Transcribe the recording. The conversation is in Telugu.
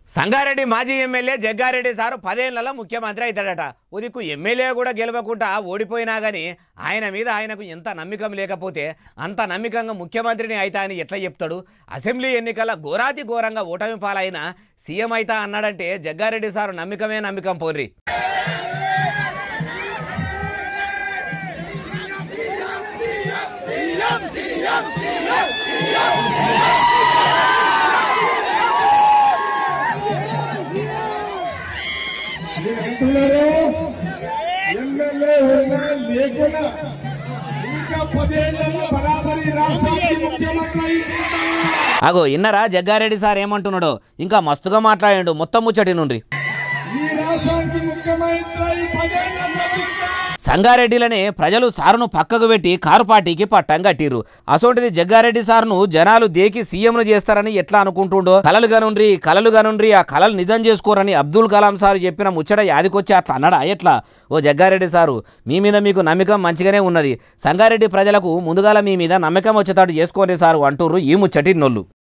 సంగారెడ్డి మాజీ ఎమ్మెల్యే జగ్గారెడ్డి సారు పదేళ్లలో ముఖ్యమంత్రి అవుతాడట ఉదిక్కు ఎమ్మెల్యే కూడా గెలవకుండా ఓడిపోయినా కానీ ఆయన మీద ఆయనకు ఎంత నమ్మకం లేకపోతే అంత నమ్మకంగా ముఖ్యమంత్రిని అయితా అని ఎట్లా చెప్తాడు అసెంబ్లీ ఎన్నికల ఘోరాతి ఘోరంగా ఓటమి పాలైన సీఎం అయితా అన్నాడంటే జగ్గారెడ్డి సారు నమ్మకమే నమ్మకం పోర్రి మీరు అంటున్నారు ఎమ్మెల్యే ఉన్నా లేకున్నా ఇంకా పదేళ్లలో బరాబరి రాష్ట్రానికి ముఖ్యమంత్రి అయిందా అగో ఇన్నరా జగ్గారెడ్డి సార్ ఏమంటున్నాడో ఇంకా మస్తుగా మాట్లాడాడు మొత్తం ముచ్చటి నుండి ఈ రాష్ట్రానికి ముఖ్యమంత్రి అయి పదేళ్లలో ఇంకా సంగారెడ్డిలనే ప్రజలు సారును పక్కకు పెట్టి కారు పార్టీకి పట్టం కట్టిర్రు అసోంటిది జగ్గారెడ్డి సార్ను జనాలు దేకి సీఎంను చేస్తారని ఎట్లా అనుకుంటుండో కలలు గనుండ్రి కలలు గనుండ్రి ఆ కలలు నిజం చేసుకోరని అబ్దుల్ కలాం సార్ చెప్పిన ముచ్చట యాదికొచ్చి అట్లా అన్నాడా ఎట్లా ఓ జగ్గారెడ్డి సారు మీ మీద మీకు నమ్మకం మంచిగానే ఉన్నది సంగారెడ్డి ప్రజలకు ముందుగాల మీ మీద నమ్మకం వచ్చేటట్టు చేసుకోండి సారు అంటుర్రు ఈ ముచ్చటి నొల్లు